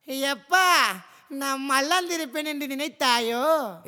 எப்பா நான் மல்லாந்திருப்பேன் என்று நினைத்தாயோ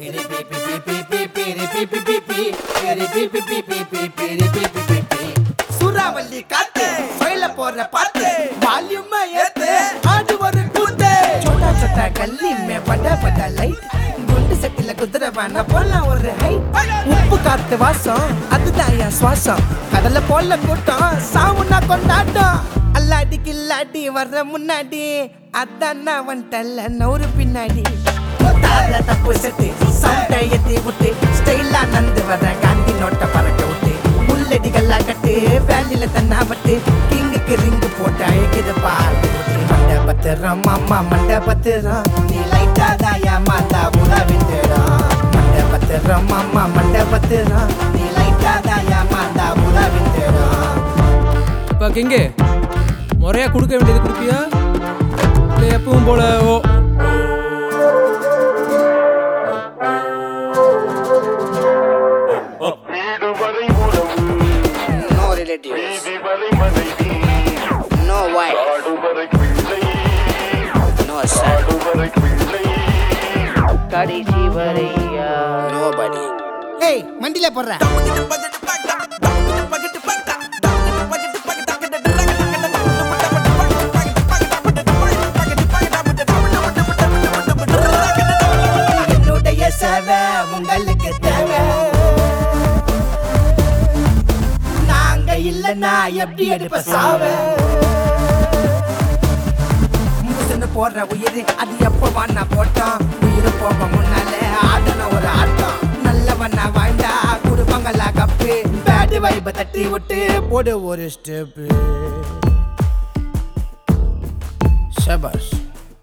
சூறாவளி காத்து வயல போற பாத்து வால்யூம் ஏத்து ஆடு ஒரு கூத்து சோட்டா சோட்டா கல்லி மே பட பட லைட் குண்டு சட்டில குதிரை வேணா போலாம் ஒரு ஹை உப்பு காத்து வாசம் அதுதான் என் சுவாசம் கடல போல கூட்டம் சாவுனா கொண்டாட்டம் அல்லாடி கில்லாடி வர்ற முன்னாடி அதான் நான் வந்துட்டல்ல நூறு பின்னாடி தார தப்பு செட்டு சவுண்ட ஏத்தி விட்டு ஸ்டைலா நந்து வர காந்தி நோட்ட பறக்க விட்டு முள்ளடிகள்லாம் கட்டு வேலில தன்னா பட்டு கிங்குக்கு ரிங்கு போட்டு அழைக்குது பாரு மண்ட பத்திரம் மாமா மண்ட பத்திரம் நீ லைட்டா தாயா மாத்தா உலா விட்டுடும் மண்ட பத்திரம் மாமா மண்ட பத்திரம் நீ லைட்டா தாயா மாத்தா உலா விட்டுடும் இப்போ கிங்கு முறையா கொடுக்க வேண்டியது கொடுப்பியா இல்லை எப்பவும் போல ஓ வீடு வரை உறவு நோ ரிலேட்டிவ் வீதி வரை மனைவி நோ வை ஆடு வரை பிள்ளை நோ சார் ஆடு வரை பிள்ளை கடைசி வரையா நோ படி ஏய் மண்டியில போடுற என்னுடைய சேவை உங்களுக்கு தேவை நாங்க இல்லைன்னா எப்படி எடுப்ப சாவ முசுன்னு போடுற உயிர் அது எப்போ வாண்ணா போட்டோம் உயிர் போக முன்னால ஆடன ஒரு ஆட்டம் நல்லவனா வாழ்ந்தா குடும்பங்களா கப்பு பேடு வைப தட்டி விட்டு போடு ஒரு ஸ்டெப்பு ஷபாஷ்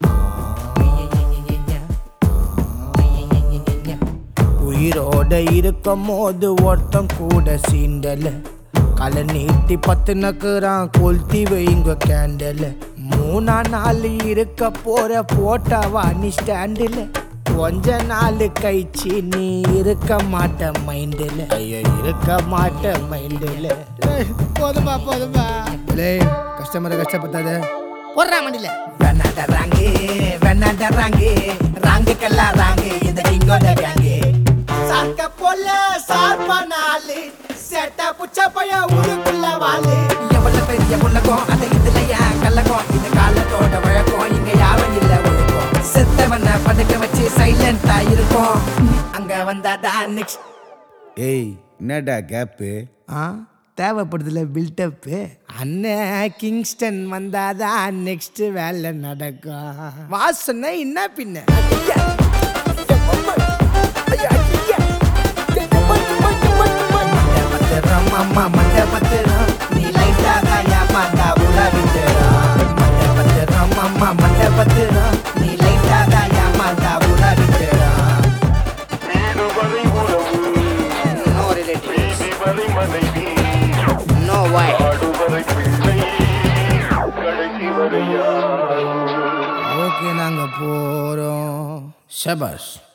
உயிரோட இருக்கும் போது ஒருத்தன் கூட சீண்டல கலை நீட்டி பத்து நக்குறான் கொளுத்தி வைங்க கேண்டல மூணா நாள் இருக்க போற போட்டவா நீ ஸ்டாண்டில் கொஞ்ச நாள் கழிச்சு நீ இருக்க மாட்ட மைண்டில் ஐயோ இருக்க மாட்ட மைண்டில் போதும்பா போதும்பா கஸ்டமரை கஷ்டப்பட்டாத போடுறா மண்டியில வேணாட ராங்கு வேணாட ராங்கு ராங்குக்கெல்லாம் ராங்கு இந்த டிங்கோட கேங்கு சாக்க போல சார்பா நாலு சேட்டா புச்ச பைய ஊருக்குள்ள வாழு எவ்வளவு பெரிய உலகம் அந்த இதுல ஏன் கல்லகம் இந்த காலத்தோட வழக்கம் இங்க யாரும் இல்ல ஒழுக்கம் செத்தவன பதுக்க வச்சு சைலண்டா இருக்கும் அங்க வந்தாதான் நெக்ஸ்ட் ஏய் என்னடா கேப்பு ஆ தேவைப்படுதுல பில்டப்பு அண்ணன் கிங்ஸ்டன் வந்தாதான் நெக்ஸ்ட் வேலை நடக்கும் வாசனை என்ன பின்ன ஐயா. ஐயா, ஐயா. மண்டை பத்திரம், அம்மா, மண்டை பத்திரம். நீ light ஆ தாயா மாத்தா உலா விட்டுடும். மண்டை பத்திரம், அம்மா, மண்டை பத்திரம். நீ light ஆ தாயா மாத்தா உலா விட்டுடும். வீடு வரை உறவு No relatives, வீதி வரை மனைவி no wife. ஆடு வரை பிள்ளை கடைசி வரையா ஓகே நாங்க போறோம் ஷபாஷ்